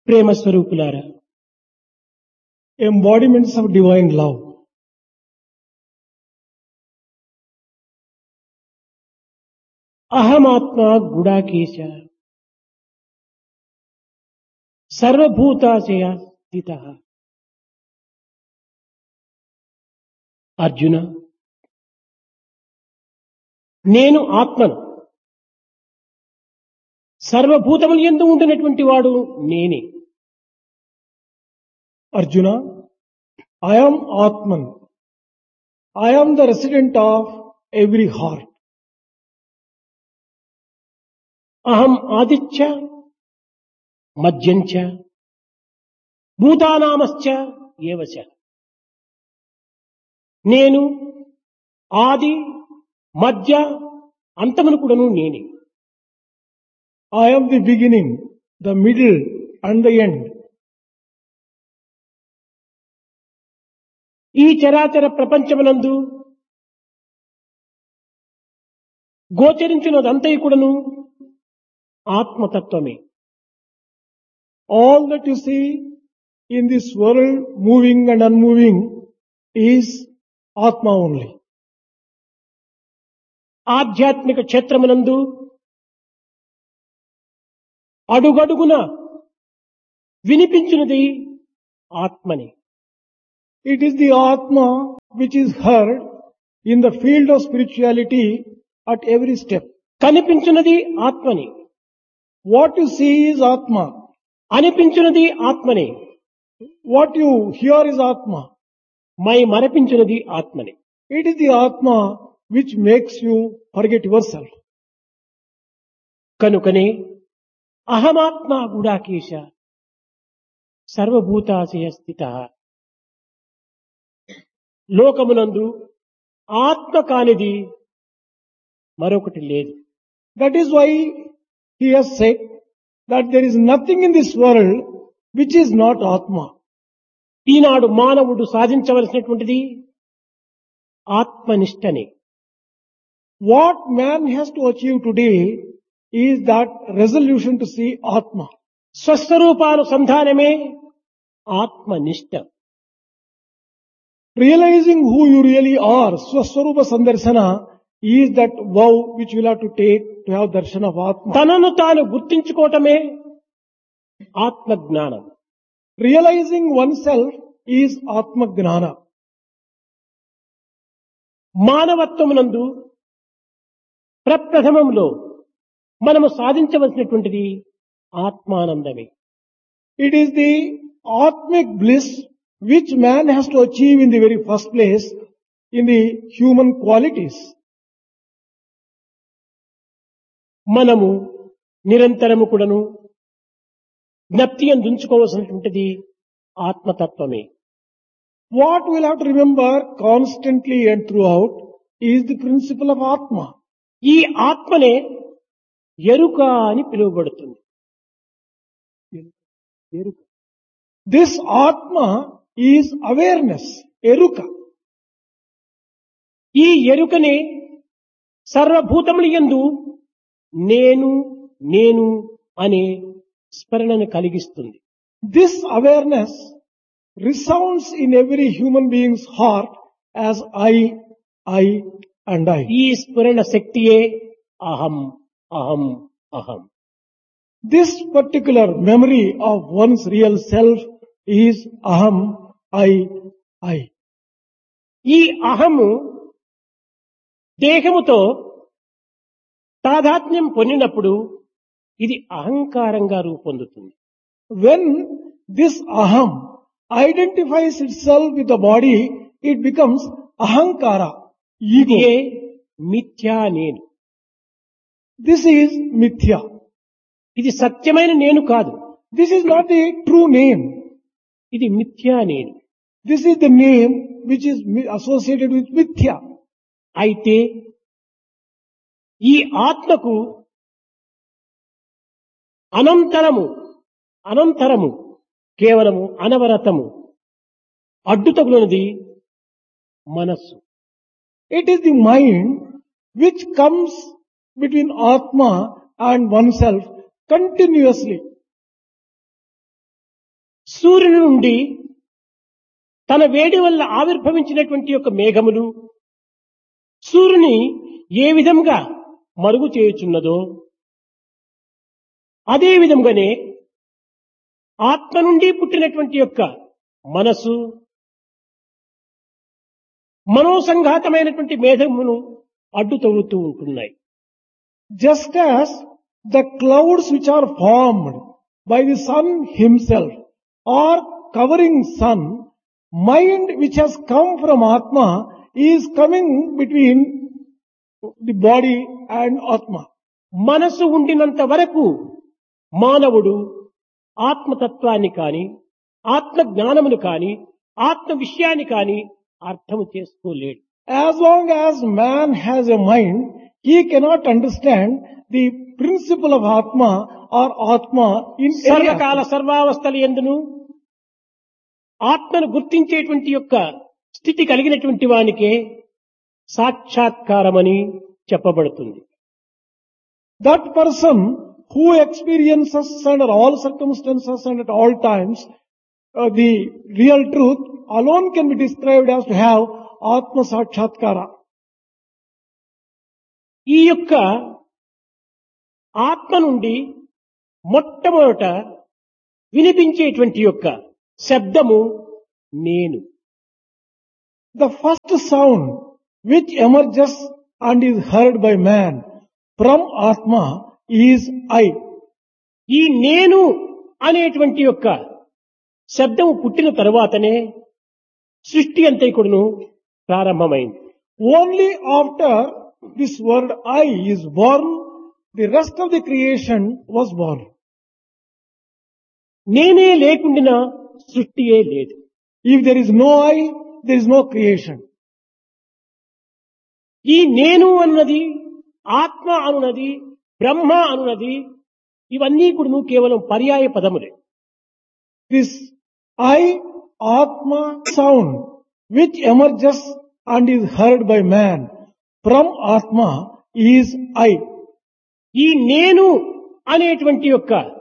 ప్రేమ స్వరూపులారా embodiments of divine love. అహమాత్మ గుడాకేశ సర్వభూతాశయ స్థిత అర్జున నేను ఆత్మను సర్వభూతములు ఎందు ఉండినటువంటి వాడు నేనే Arjuna, I am Atman. I am the resident of every heart. అహం ఆదిత్య మధ్యంచ భూతానామశ్చ ఏవచ నేను ఆది మధ్య అంతమును కూడాను నేనే I am the beginning, the middle and the end. ఈ చరాచర ప్రపంచమునందు గోచరించినదంతయు కూడాను ఆత్మతత్వమే All that you see in this world, moving and unmoving, is Atma only. ఆధ్యాత్మిక క్షేత్రమునందు అడుగడుగున వినిపించినది ఆత్మని It is the Atma which is heard in the field of spirituality at every step. కనిపించినది ఆత్మని What you see is Atma. అనిపించినది ఆత్మని What you hear is Atma. మై మరపించినది ఆత్మని It is the Atma which makes you forget yourself. కనుకనే అహమాత్మ గుడాకేశ సర్వభూతాశయ స్థిత లోకమునందు ఆత్మ కానిది మరొకటి లేదు That is why he has said that there is nothing in this world which is not Atma. ఈనాడు మానవుడు సాధించవలసినటువంటిది ఆత్మనిష్టని What man has to achieve today is that resolution to see Atma. స్వస్వరూపానుసంధానమే ఆత్మనిష్ట Realizing who you really are, Swaswarupa Sandarsana, is that vow which you will have to take to have darshan of Atma. తనను తాను గుర్తించుకోవటమే ఆత్మజ్ఞానం Realizing oneself is Atma Gnana. మానవత్వమునందు ప్రప్రథమంలో మనము సాధించవలసినటువంటిది ఆత్మానందమే It is the Atmic bliss which man has to achieve in the very first place in the human qualities. మనము నిరంతరము కూడాను జ్ఞప్తి అందించుకోవలసినటువంటిది ఆత్మతత్వమే What we'll have to remember constantly and throughout is the principle of Atma. ఈ ఆత్మనే ఎరుక అని పిలువబడుతుంది ఎరుక This Atma is awareness, Eruka. ఈ ఎరుకనే సర్వభూతములు యందు నేను నేను అనే స్మరణను కలిగిస్తుంది This awareness resounds in every human being's heart as I, I and I. ఈ స్ఫురణ శక్తియే అహం అహం అహం This particular memory of one's real self is aham, I, I. ఈ అహము దేహముతో తాదాత్మ్యం పొందినప్పుడు ఇది అహంకారంగా రూపొందుతుంది When this aham identifies itself with the body, it becomes ahankara, ఇదే ego. మిథ్యా నేను This is mithya. ఇది సత్యమైన నేను కాదు This is not the true name. ఇది మిథ్యా నేను This is the name which is mi- associated with mithya. అయితే ఈ ఆత్మకు అనంతరము అనంతరము కేవలము అనవరతము అడ్డు తగులనది మనస్సు It is the mind which comes between Atma and oneself continuously. సూర్యుని నుండి తన వేడి వల్ల ఆవిర్భవించినటువంటి యొక్క మేఘములు సూర్యుని ఏ విధంగా మరుగు చేయుచున్నదో అదే విధంగానే ఆత్మ నుండి పుట్టినటువంటి యొక్క మనసు మనోసంఘాతమైనటువంటి మేఘమును అడ్డు తవ్వుతూ ఉంటున్నాయి Just as the clouds which are formed by the sun himself are covering sun, mind which has come from Atma is coming between the body and Atma. మనసు ఉండినంత వరకు మానవుడు ఆత్మతత్వాన్ని కాని ఆత్మ జ్ఞానమును కాని ఆత్మ విషయాన్ని కాని అర్థము చేసుకోలేడు As long as man has a mind, he cannot understand the principle of Atma or Atma in any సర్వకాల aspect. సర్వావస్థల ఎందును ఆత్మను గుర్తించేటువంటి యొక్క స్థితి కలిగినటువంటి వానికే సాక్షాత్కారమని చెప్పబడుతుంది That person who experiences under all circumstances and at all times uh, the real truth alone can be described as to have Atma Sakshatkara. ఈ యొక్క ఆత్మ నుండి మొట్టమొదట వినిపించేటువంటి యొక్క శబ్దము నేను The first sound which emerges and is heard by man from Atma is I. ఈ నేను అనేటువంటి యొక్క శబ్దము పుట్టిన తరువాతనే సృష్టి అంతైకుడును ప్రారంభమైంది Only after this word I is born, the rest of the creation was born. నేనే లేకుండిన సృష్టియే లేదు If there is no I, there is no creation. ఈ నేను అన్నది ఆత్మ అనున్నది బ్రహ్మ అనున్నది ఇవన్నీ కూడా కేవలం పర్యాయ పదములే This I, Atma sound which emerges and is heard by man from Atma is I. ఈ నేను అనేటువంటి యొక్క